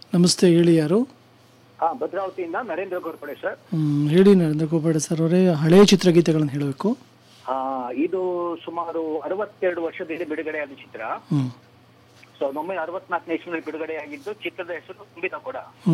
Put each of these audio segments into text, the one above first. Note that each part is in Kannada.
ನಮಸ್ತೆ ಹೇಳಿ ಯಾರು ಹಾ ಭದ್ರಾವತಿಯಿಂದ ನರೇಂದ್ರ ಗೋರ್ಪಡೆ ಸರ್ ಹ್ಮ್, ಹೇಳಿ ನರೇಂದ್ರ ಗೋಪಾಡೆ ಸರ್ ಅವರೇ ಹಳೆಯ ಚಿತ್ರಗೀತೆಗಳನ್ನು ಹೇಳಬೇಕು ಆ, ಇದು ಸುಮಾರು ಅರವತ್ತೆರಡು ವರ್ಷದಿಂದ ಬಿಡುಗಡೆಯಾದ ಚಿತ್ರ ಹ್ಞೂ ಸಾವಿರದ ಒಂಬೈನೂರ ಅರವತ್ನಾಲ್ಕನೇ ಇಸ್ವಿನಲ್ಲಿ ಬಿಡುಗಡೆಯಾಗಿದ್ದು ಚಿತ್ರದ ಹೆಸರು ತುಂಬಿದ ಕೊಡ ಹ್ಞೂ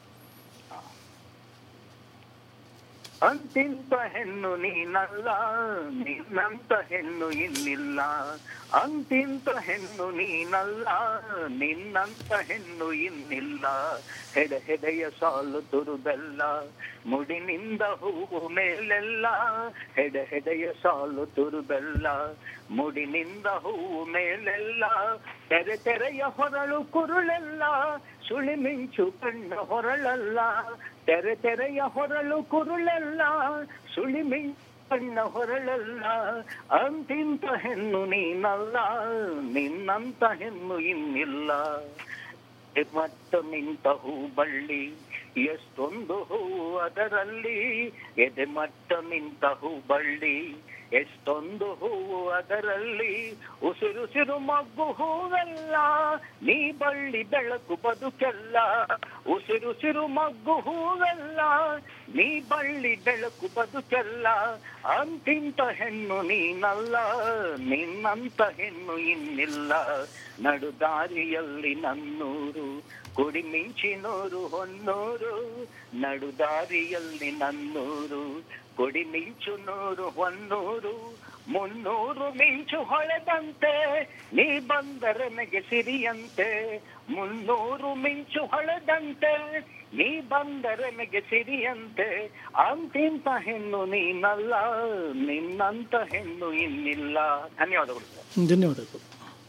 ಅಂತಿಂತ ಹೆಣ್ಣು ನೀನಲ್ಲ ನಿನ್ನಂತ ಹೆಣ್ಣು ಇನ್ನಿಲ್ಲ ಅಂತಿಂತ ಹೆಣ್ಣು ನೀನಲ್ಲ ನಿನ್ನಂತ ಹೆಣ್ಣು ಇನ್ನಿಲ್ಲ ಹೆಡ ಹೆಡೆಯ ಸಾಲು ತುರುಬೆಲ್ಲ ಮುಡಿನಿಂದ ಹೂವು ಮೇಲೆಲ್ಲ ಹೆಡ ಹೆಡೆಯ ಸಾಲು ತುರುಬೆಲ್ಲ ಮುಡಿನಿಂದ ಹೂವು ಮೇಲೆಲ್ಲ ತೆರೆ ತೆರೆಯ ಹೊರಳು ಕುರುಳೆಲ್ಲ ಸುಳಿ ಮಿಂಚು ಕಣ್ಣ ಹೊರಳಲ್ಲ ತೆರೆ ತೆರೆಯ ಹೊರಳು ಕುರುಳೆಲ್ಲ ಸುಳಿ ಮಿಂಚು ಕಣ್ಣ ಹೊರಳಲ್ಲ ಅಂತಿಂತ ಹೆಣ್ಣು ನೀನಲ್ಲ ನಿನ್ನಂತ ಹೆಣ್ಣು ಇನ್ನಿಲ್ಲ ಮತ್ತ ನಿಂತ ಹೂ ಬಳ್ಳಿ ಎಷ್ಟೊಂದು ಹೂ ಅದರಲ್ಲಿ ಎದೆ ಮಟ್ಟ ನಿಂತ ಹೂ ಬಳ್ಳಿ ಎಷ್ಟೊಂದು ಹೂವು ಅದರಲ್ಲಿ ಉಸಿರುಸಿರು ಮಗ್ಗು ಹೂವೆಲ್ಲ ನೀ ಬಳ್ಳಿ ಬೆಳಕು ಬದುಕೆಲ್ಲ ಉಸಿರುಸಿರು ಮಗ್ಗು ಹೂವೆಲ್ಲ ನೀ ಬಳ್ಳಿ ಬೆಳಕು ಬದುಕೆಲ್ಲ ಅಂತಿಂತ ಹೆಣ್ಣು ನೀನಲ್ಲ ನಿನ್ನಂತ ಹೆಣ್ಣು ಇನ್ನಿಲ್ಲ ನಡು ದಾರಿಯಲ್ಲಿ ನನ್ನೂರು ಕುಡಿ ಮಿಂಚಿನೂರು ಹೊನ್ನೂರು ನಡು ದಾರಿಯಲ್ಲಿ ನನ್ನೂರು ಕುಡಿ ಮಿಂಚು ನೂರು ಹೊನ್ನೂರು ಮುನ್ನೂರು ಮಿಂಚು ಹೊಳೆದಂತೆ ನೀ ಬಂದರೆ ನನಗೆ ಸಿರಿಯಂತೆ ಮುನ್ನೂರು ಮಿಂಚು ಹೊಳೆದಂತೆ ನೀ ಬಂದರೆ ನನಗೆ ಸಿರಿಯಂತೆ ಅಂತಿಂತ ಹೆಣ್ಣು ನೀನಲ್ಲ ನಿನ್ನಂತ ಹೆಣ್ಣು ಇನ್ನಿಲ್ಲ ಧನ್ಯವಾದಗಳು ಸರ್ ಧನ್ಯವಾದಗಳು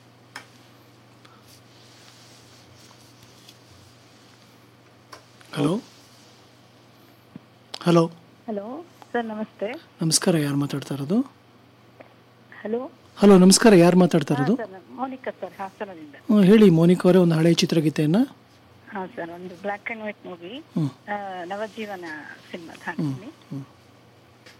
ಹಲೋ ಹಲೋ ಹಲೋ ಸರ್ ನಮಸ್ತೆ ನಮಸ್ಕಾರ ಯಾರು ಮಾತಾಡ್ತಾ ಇರೋದು ಹಲೋ ಹಲೋ ನಮಸ್ಕಾರ ಯಾರು ಮಾತಾಡ್ತಾ ಇರೋದು ಸರ್ ಮೋನಿಕಾ ಸರ್ ಹಾಸನದಿಂದ ಹ್ಮ್, ಹೇಳಿ ಮೋನಿಕಾ ಅವರೇ ಒಂದು ಹಳೆಯ ಚಿತ್ರಗೀತೆಯನ್ನು ಹಾ ಸರ್ ಒಂದು ಬ್ಲ್ಯಾಕ್ ಅಂಡ್ ವೈಟ್ ಮೂವಿ ಹ್ಮ್. ನವಜೀವನ ಸಿನಿಮಾ ಹಾಕ್ತೀನಿ ಹ್ಮ್